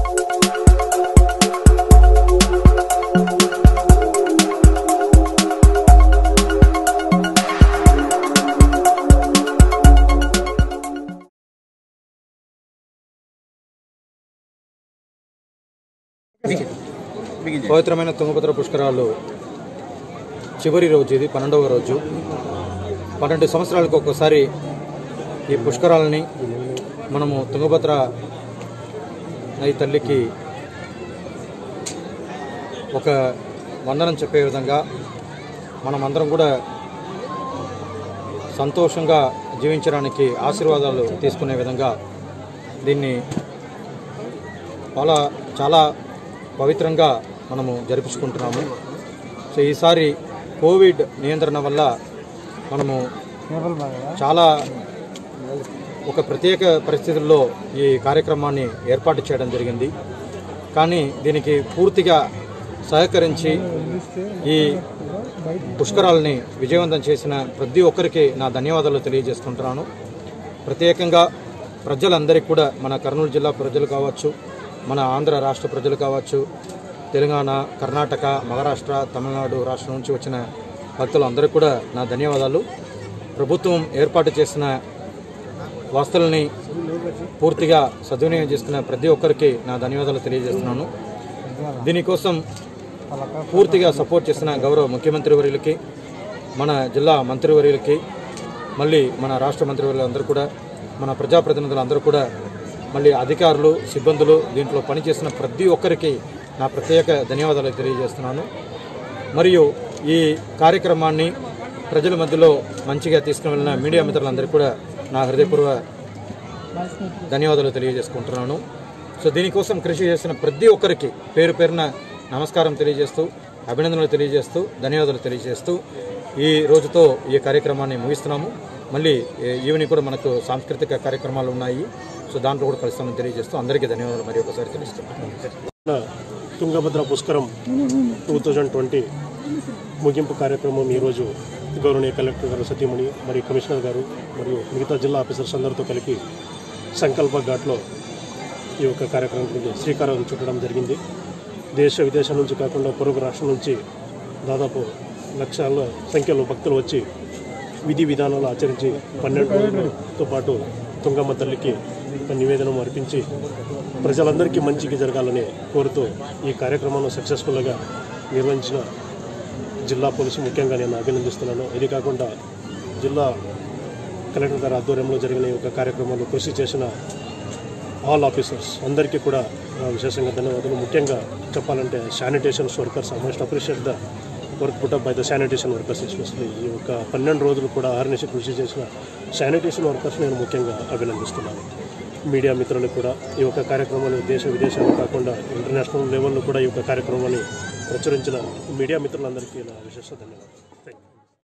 పవిత్రమైన తుంగభద్ర పుష్కరాలు చివరి రోజు ఇది పన్నెండవ రోజు పన్నెండు సంవత్సరాలకు ఒక్కసారి ఈ పుష్కరాలని మనము తుంగభద్ర నది తల్లికి ఒక వందనం చెప్పే విధంగా మనమందరం కూడా సంతోషంగా జీవించడానికి ఆశీర్వాదాలు తీసుకునే విధంగా దీన్ని చాలా చాలా పవిత్రంగా మనము జరిపించుకుంటున్నాము సో ఈసారి కోవిడ్ నియంత్రణ వల్ల మనము చాలా ఒక ప్రత్యేక పరిస్థితుల్లో ఈ కార్యక్రమాన్ని ఏర్పాటు చేయడం జరిగింది కానీ దీనికి పూర్తిగా సహకరించి ఈ పుష్కరాలని విజయవంతం చేసిన ప్రతి ఒక్కరికి నా ధన్యవాదాలు తెలియజేసుకుంటున్నాను ప్రత్యేకంగా ప్రజలందరికీ కూడా మన కర్నూలు జిల్లా ప్రజలు కావచ్చు మన ఆంధ్ర రాష్ట్ర ప్రజలు కావచ్చు తెలంగాణ కర్ణాటక మహారాష్ట్ర తమిళనాడు రాష్ట్రం నుంచి వచ్చిన భక్తులందరికీ కూడా నా ధన్యవాదాలు ప్రభుత్వం ఏర్పాటు చేసిన వస్తువులని పూర్తిగా సద్వినియోగం చేసుకున్న ప్రతి ఒక్కరికి నా ధన్యవాదాలు తెలియజేస్తున్నాను దీనికోసం పూర్తిగా సపోర్ట్ చేసిన గౌరవ ముఖ్యమంత్రి వర్యులకి మన జిల్లా మంత్రివర్యులకి మళ్ళీ మన రాష్ట్ర మంత్రివర్యులందరూ కూడా మన ప్రజాప్రతినిధులందరూ కూడా మళ్ళీ అధికారులు సిబ్బందులు దీంట్లో పనిచేసిన ప్రతి ఒక్కరికి నా ప్రత్యేక ధన్యవాదాలు తెలియజేస్తున్నాను మరియు ఈ కార్యక్రమాన్ని ప్రజల మధ్యలో మంచిగా తీసుకుని వెళ్ళిన మీడియా మిత్రులందరికీ కూడా నా హృదయపూర్వ ధన్యవాదాలు తెలియజేసుకుంటున్నాను సో దీనికోసం కృషి చేసిన ప్రతి ఒక్కరికి పేరు పేరున నమస్కారం తెలియజేస్తూ అభినందనలు తెలియజేస్తూ ధన్యవాదాలు తెలియజేస్తూ ఈ రోజుతో ఈ కార్యక్రమాన్ని ముగిస్తున్నాము మళ్ళీ ఏ- ఈవినింగ్ కూడా మనకు సాంస్కృతిక కార్యక్రమాలు ఉన్నాయి సో దాంట్లో కూడా కలుస్తామని తెలియజేస్తూ అందరికీ ధన్యవాదాలు మరి ఒకసారి తెలుస్తున్నాను Tungabhadra Pushkaram two thousand twenty ముగింపు కార్యక్రమం ఈరోజు గౌరవనీయ కలెక్టర్ గారు సతీమణి మరియు కమిషనర్ గారు మరియు మిగతా జిల్లా ఆఫీసర్స్ అందరితో కలిపి సంకల్ప ఘాట్లో ఈ యొక్క కార్యక్రమానికి శ్రీకారం చుట్టడం జరిగింది దేశ విదేశాల నుంచి కాకుండా పొరుగు రాష్ట్రం నుంచి దాదాపు లక్షల సంఖ్యలో భక్తులు వచ్చి విధి విధానాలు ఆచరించి పన్నెండు రోజులతో పాటు తుంగమ్మ తల్లికి ఒక నివేదనం అర్పించి ప్రజలందరికీ మంచిగా జరగాలని కోరుతూ ఈ కార్యక్రమాన్ని సక్సెస్ఫుల్గా నిర్వహించిన జిల్లా పోలీసు ముఖ్యంగా నేను అభినందిస్తున్నాను ఇది కాకుండా జిల్లా కలెక్టర్ గారి ఆధ్వర్యంలో జరిగిన ఈ యొక్క కార్యక్రమంలో కృషి చేసిన ఆల్ ఆఫీసర్స్ అందరికీ కూడా ఆ, విశేషంగా ధన్యవాదాలు ముఖ్యంగా చెప్పాలంటే sanitations workers I must appreciate the work put up by the sanitation workers especially ఈ యొక్క పన్నెండు రోజులు కూడా ఆరునిసి కృషి చేసిన శానిటేషన్ వర్కర్స్ నేను ముఖ్యంగా అభినందిస్తున్నాను మీడియా మిత్రులకు కూడా ఈ యొక్క కార్యక్రమాన్ని దేశ విదేశాలు కాకుండా ఇంటర్నేషనల్ లెవెల్లో కూడా ఈ యొక్క కార్యక్రమాన్ని ప్రచురించిన మీడియా మిత్రులందరికీ నా విశేష ధన్యవాదాలు థ్యాంక్ యూ